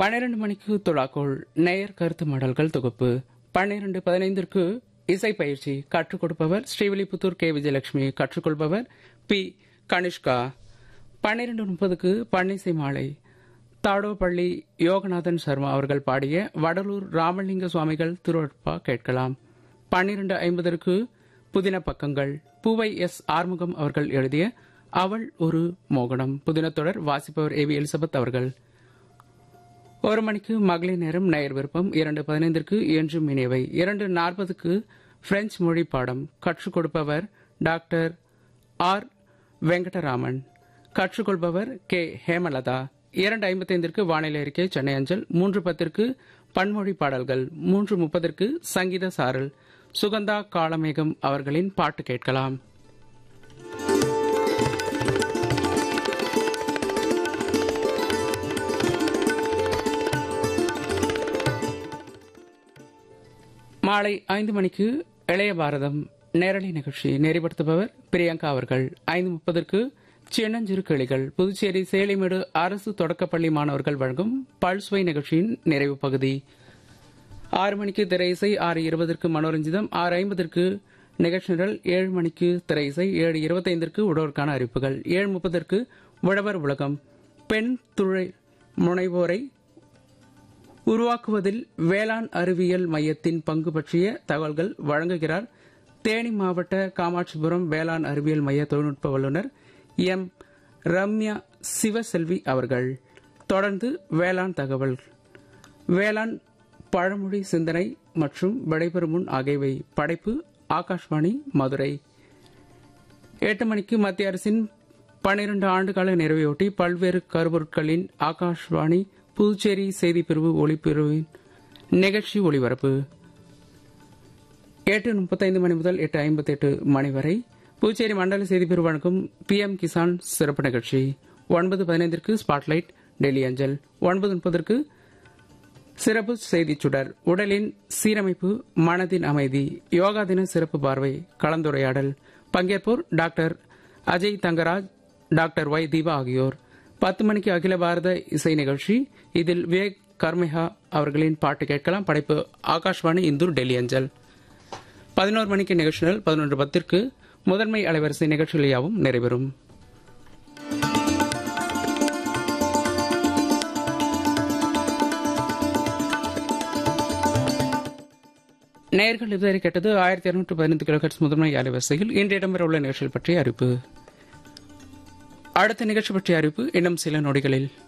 பன்னிரண்டு மணிக்கு துலாக்கோள் நேயர் கருத்து மடல்கள் தொகுப்பு பன்னிரண்டு பதினைந்திற்கு இசை பயிற்சி கற்றுக் கொடுப்பவர் ஸ்ரீவில்லிபுத்தூர் கே விஜயலட்சுமி கற்றுக்கொள்பவர் பி கனிஷ்கா பன்னிரண்டு முப்பதுக்கு பன்னிசை மாலை தாடோப்பள்ளி யோகநாதன் சர்மா அவர்கள் பாடிய வடலூர் ராமலிங்க சுவாமிகள் திருவட்பா கேட்கலாம் பன்னிரண்டு ஐம்பதற்கு புதின பக்கங்கள் பூவை எஸ் ஆறுமுகம் அவர்கள் எழுதிய அவள் ஒரு மோகனம் புதினத்தொடர் வாசிப்பவர் ஏ வி எலிசபெத் அவர்கள் ஒரு மணிக்கு மகளிர் நேரம் நேயர் விருப்பம் இரண்டு பதினைந்திற்கு என்றும் இணைவை இரண்டு நாற்பதுக்கு பிரெஞ்சு மொழி பாடம் கற்றுக் கொடுப்பவர் டாக்டர் ஆர் வெங்கடராமன் கற்றுக்கொள்பவர் கே ஹேமலதா இரண்டு ஐம்பத்தைந்திற்கு வானிலை அறிக்கை சென்னை அஞ்சல் மூன்று பத்திற்கு பன்மொழி பாடல்கள் மூன்று முப்பதற்கு சங்கீத சாரல் சுகந்தா காளமேகம் அவர்களின் பாட்டு கேட்கலாம் மாலை ஐந்து மணிக்கு இளைய பாரதம் நேரலை நிகழ்ச்சி நெறிப்படுத்துபவர் பிரியங்கா அவர்கள் ஐந்து முப்பதற்கு சின்னஞ்சிறு கிளிகள் புதுச்சேரி சேலிமேடு அரசு தொடக்கப்பள்ளி மாணவர்கள் வழங்கும் பல்சுவை நிகழ்ச்சியின் நிறைவு பகுதி ஆறு மணிக்கு திரை இசை ஆறு இருபதற்கு மனோரஞ்சிதம் ஆறு ஐம்பதற்கு நிகழ்ச்சி நிரல் ஏழு மணிக்கு திரை இசை ஏழு இருபத்தைந்திற்கு உழவருக்கான அறிவிப்புகள் ஏழு முப்பதற்கு உழவர் உலகம் பெண் துறை முனைவோரை உருவாக்குவதில் வேளாண் அறிவியல் மையத்தின் பங்கு பற்றிய தகவல்கள் வழங்குகிறார் தேனி மாவட்ட காமாட்சிபுரம் வேளாண் அறிவியல் மைய தொழில்நுட்ப வல்லுநர் எம் ரம்யா சிவசெல்வி அவர்கள் தொடர்ந்து வேளாண் தகவல் வேளாண் பழமொழி சிந்தனை மற்றும் விடைபெறும் முன் ஆகியவை படைப்பு ஆகாஷ்வாணி மதுரை எட்டு மணிக்கு மத்திய அரசின் பனிரெண்டு ஆண்டுகால நிறைவையொட்டி பல்வேறு கருப்பொருட்களின் ஆகாஷ்வாணி புதுச்சேரி செய்திப்பிரிவு ஒளிப்பிரிவின் நிகழ்ச்சி ஒளிபரப்பு எட்டு முப்பத்தைந்து மணி முதல் எட்டு ஐம்பத்தி எட்டு மணி வரை புதுச்சேரி மண்டல செய்திப்பிரிவு வழங்கும் பி எம் கிசான் சிறப்பு நிகழ்ச்சி ஒன்பது பதினைந்திற்கு ஸ்பாட்லைட் டெல்லி அஞ்சல் ஒன்பது முப்பதற்கு சிறப்பு செய்திச் சுடர் உடலின் சீரமைப்பு மனதின் அமைதி யோகா தின சிறப்பு பார்வை கலந்துரையாடல் பங்கேற்போர் doctor Ajay Thangaraj doctor Y Deepa ஆகியோர் பத்து மணிக்கு அகில பாரத இசை நிகழ்ச்சி இதில் விவேக் கர்மிஹா அவர்களின் பாட்டு கேட்கலாம் படைப்பு ஆகாஷ்வாணி இந்தூர் டெல்லி அஞ்சல் பதினோரு மணிக்கு நிகழ்ச்சிகள் பதினொன்று பத்திற்கு முதன்மை அலைவரிசை நிகழ்ச்சிகள் யாவும் நிறைவேறும் நேர்கள் இதுவரை கேட்டது ஆயிரத்தி இருநூற்று பதினைந்து கிலோஹெட்ஸ் முதன்மை அலைவரிசையில் இன்று இடம்பெறவுள்ள நிகழ்ச்சிகள் பற்றிய அறிவிப்பு அடுத்த நிகழ்ச்சி பற்றிய அறிவிப்பு இன்னும் சில நொடிகளில்